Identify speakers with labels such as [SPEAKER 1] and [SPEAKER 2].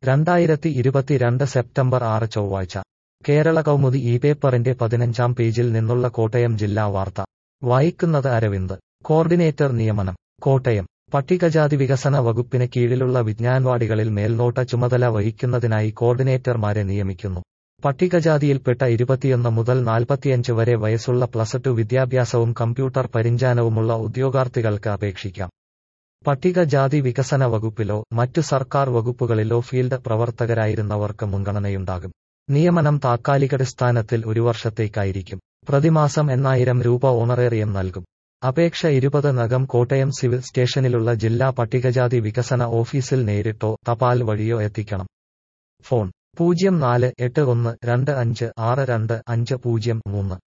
[SPEAKER 1] രണ്ടായിരത്തി ഇരുപത്തിരണ്ട് സെപ്റ്റംബർ ആറ് ചൊവ്വാഴ്ച കേരള കൗമുദി ഈ പേപ്പറിന്റെ പതിനഞ്ചാം പേജിൽ നിന്നുള്ള കോട്ടയം ജില്ലാ വാർത്ത വായിക്കുന്നത് അരവിന്ദ് കോർഡിനേറ്റർ നിയമനം കോട്ടയം പട്ടികജാതി വികസന വകുപ്പിന് കീഴിലുള്ള വിജ്ഞാൻവാടികളിൽ മേൽനോട്ട ചുമതല വഹിക്കുന്നതിനായി കോർഡിനേറ്റർമാരെ നിയമിക്കുന്നു പട്ടികജാതിയിൽപ്പെട്ട ഇരുപത്തിയൊന്ന് മുതൽ നാൽപ്പത്തിയഞ്ച് വരെ വയസ്സുള്ള പ്ലസ് ടു വിദ്യാഭ്യാസവും കമ്പ്യൂട്ടർ പരിജ്ഞാനവുമുള്ള ഉദ്യോഗാർത്ഥികൾക്ക് അപേക്ഷിക്കാം പട്ടികജാതി വികസന വകുപ്പിലോ മറ്റു സർക്കാർ വകുപ്പുകളിലോ ഫീൽഡ് പ്രവർത്തകരായിരുന്നവർക്ക് മുൻഗണനയുണ്ടാകും നിയമനം താത്കാലികാടിസ്ഥാനത്തിൽ ഒരു വർഷത്തേക്കായിരിക്കും പ്രതിമാസം എണ്ണായിരം രൂപ ഓണറേറിയം നൽകും അപേക്ഷ ഇരുപത് നകം കോട്ടയം സിവിൽ സ്റ്റേഷനിലുള്ള ജില്ലാ പട്ടികജാതി വികസന ഓഫീസിൽ നേരിട്ടോ തപാൽ വഴിയോ എത്തിക്കണം ഫോൺ പൂജ്യം നാല് എട്ട് ഒന്ന് രണ്ട് അഞ്ച് ആറ് രണ്ട് അഞ്ച് പൂജ്യം മൂന്ന്